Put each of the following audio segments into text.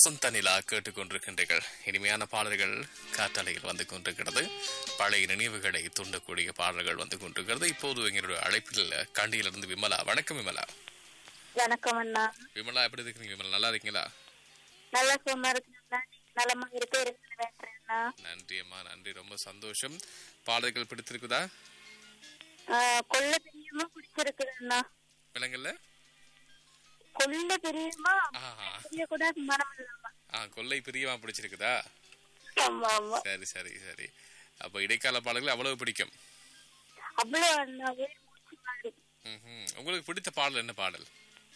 வசந்த நிலா கேட்டுக்கொண்டிருக்கின்றீர்கள் இனிமையான பாடல்கள் காற்றலையில் வந்து கொண்டிருக்கிறது பழைய நினைவுகளை தூண்டக்கூடிய பாடல்கள் வந்து கொண்டிருக்கிறது இப்போது எங்களுடைய அழைப்பில் கண்டியிலிருந்து விமலா வணக்கம் விமலா வணக்கம் அண்ணா விமலா எப்படி இருக்கிறீங்க விமலா நல்லா இருக்கீங்களா நல்லா சும்மா இருக்குங்களா நலமா இருக்க இருக்கிற வேண்டேன் அண்ணா நன்றி அம்மா நன்றி ரொம்ப சந்தோஷம் பாடல்கள் பிடித்திருக்குதா ஆஹ் கொல்ல பிரியமா பிடிச்சிருக்குது அண்ணா விலங்கல்ல கொல்ல பிரியமா ஆஹா பிரிய கூட மனம் இல்லாம ஆ கொல்லை பிரியமா பிடிச்சிருக்குதா ஆமா ஆமா சரி சரி சரி அப்போ இடைக்கால பாடல்கள் அவ்வளவு பிடிக்கும் அவ்வளவு அண்ணா வேறு மூச்சு மாதிரி ம்ஹும். உங்களுக்கு பிடித்த பாடல் என்ன பாடல்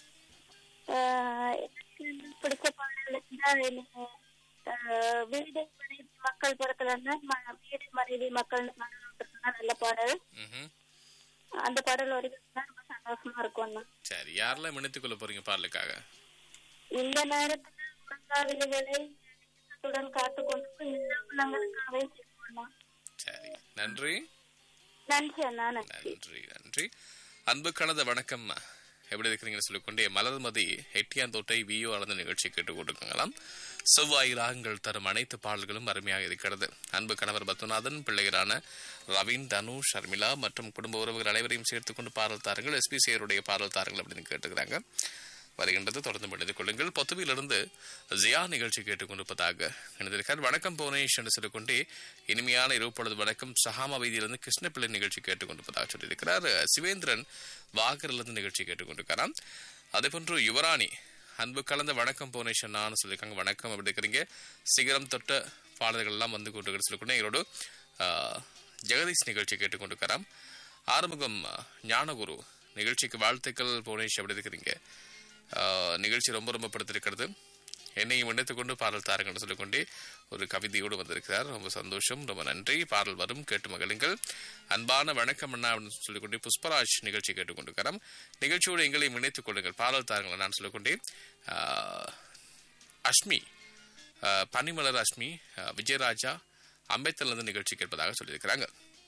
ஆஹ் எனக்கு பிடிச்ச பாடல் இருந்தா எனக்கு ஆஹ் வீடு மனைவி மக்கள் படத்துல இருந்தா ம- வீடு மனைவி மக்கள் பாடல் ஒன்று நல்ல பாடல் ம்ஹும். அந்த பாடல் வரைக்கும் ரொம்ப சந்தோஷமா இருக்கும் அண்ணா சரி யாரெல்லாம் இணைத்துக் கொள்ள போறீங்க பாடலுக்காக இந்த நேரத்துல உறங்காவிலிகளை உடன் காத்து கொண்டு எல்லா உள்ளங்களுக்காகவே செய்வோம் சரி நன்றி நன்றி அண்ணா நன்றி நன்றி நன்றி அன்பு கலந்த வணக்கம் எப்படி இருக்கிறீங்கன்னு சொல்லிக்கொண்டே மலர்மதி எட்டியாந்தோட்டை வியோ அளந்த நிகழ்ச்சி கேட்டுக் கொண்டிருக்கலாம் செவ்வாய் ராகங்கள் தரும் அனைத்து பாடல்களும் அருமையாக இருக்கிறது அன்பு கணவர் பத்மநாதன் பிள்ளைகளான ரவீன் தனு ஷர்மிளா மற்றும் குடும்ப உறவுகள் அனைவரையும் சேர்த்துக் கொண்டு பாடல் தாருங்கள் எஸ்பி சேருடைய பாடல் தாருங்கள் அப்படின்னு கேட்டுக்கிறாங்க வருகின்றது தொடர்ந்து எழுதிக் கொள்ளுங்கள் பொத்துவிலிருந்து ஜியா நிகழ்ச்சி கேட்டுக்கொண்டிருப்பதாக இணைந்திருக்கார் வணக்கம் புவனேஷ் என்று சொல்லிக்கொண்டே இனிமையான இரவு பொழுது வணக்கம் சஹாமா வீதியிலிருந்து கிருஷ்ணபிள்ளை நிகழ்ச்சி கேட்டுக்கொண்டிருப்பதாக சொல்லியிருக்கிறார் சிவேந்திரன் வாகரிலிருந்து நிகழ்ச்சி கேட்டுக்கொண்டிருக்கிறார் அதேபோன்று யுவராணி அன்பு கலந்த வணக்கம் புவனேஷ் அண்ணான்னு சொல்லியிருக்காங்க வணக்கம் அப்படி இருக்கிறீங்க சிகரம் தொட்ட பாடல்கள் எல்லாம் வந்து கொண்டு சொல்லிக்கொண்டே எங்களோட ஆஹ், ஜெகதீஷ் நிகழ்ச்சி கேட்டுக்கொண்டிருக்கிறார் ஆறுமுகம் ஞானகுரு நிகழ்ச்சிக்கு வாழ்த்துக்கள் புவனேஷ் எப்படி இருக்கிறீங்க ஆஹ், நிகழ்ச்சி ரொம்ப ரொம்ப படுத்திருக்கிறது என்னையும் இணைத்துக் கொண்டு பாடல் தாருங்கன்னு சொல்லிக்கொண்டே ஒரு கவிதையோடு வந்திருக்கிறார் ரொம்ப சந்தோஷம் ரொம்ப நன்றி பாடல் வரும் கேட்டு மகிழுங்கள் அன்பான வணக்கம் அண்ணா அப்படின்னு சொல்லிக்கொண்டே புஷ்பராஜ் நிகழ்ச்சி கேட்டுக்கொண்டிருக்கிறோம் நிகழ்ச்சியோடு எங்களையும் இணைத்துக் கொள்ளுங்கள் பாடல் தாருங்கள் நான் சொல்லிக்கொண்டே ஆஹ், அஷ்மி ஆஹ், பனிமலர் அஷ்மி ஆஹ், விஜயராஜா அம்பேத்கர்லேருந்து நிகழ்ச்சி கேட்பதாக சொல்லியிருக்கிறாங்க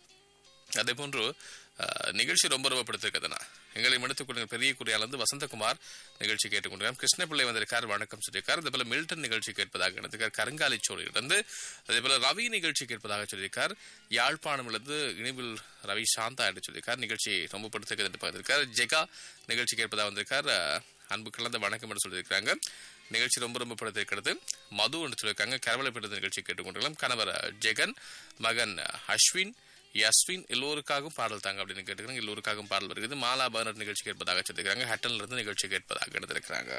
அதே போன்று அஹ், நிகழ்ச்சி ரொம்ப ரொம்ப பிடித்திருக்குதுண்ணா எங்களை மன்னித்துக் கொள்ளுங்கள் பெரிய குறியாலிருந்து வசந்தகுமார் நிகழ்ச்சி கேட்டுக்கொண்டிருக்கார் கிருஷ்ணபிள்ளை வந்திருக்கார் வணக்கம் சொல்லியிருக்கார் அதே போல மில்டன் நிகழ்ச்சி கேட்பதாக இணைந்திருக்கார் கருங்காலி சோழிலிருந்து அதே போல ரவி நிகழ்ச்சி கேட்பதாக சொல்லியிருக்கார் யாழ்ப்பாணமிலிருந்து இனிவில் ரவி சாந்தா என்று சொல்லியிருக்கார் நிகழ்ச்சி ரொம்ப பிடித்திருக்கிறது என்று பார்த்திருக்கார் ஜெகா நிகழ்ச்சி கேட்பதாக வந்திருக்கார் அஹ், அன்பு கலந்த வணக்கம் என்று சொல்லியிருக்காங்க நிகழ்ச்சி ரொம்ப ரொம்ப பிடித்திருக்கிறது மது என்று சொல்லியிருக்காங்க கரவலைப்பட்ட நிகழ்ச்சி கேட்டுக்கொண்டிருக்கலாம் கணவர் அஹ், ஜெகன் மகன் அஹ், அஸ்வின் யஸ்வின் எல்லோருக்காகவும் பாடல் தாங்க அப்படின்னு கேட்டுக்கிறாங்க எல்லோருக்காகவும் பாடல் வருகிறது மாலா பர்னர் நிகழ்ச்சி கேட்பதாக சொல்லியிருக்காங்க ஹட்டன்ல இருந்து நிகழ்ச்சி கேட்பதாக எடுத்திருக்கிறாங்க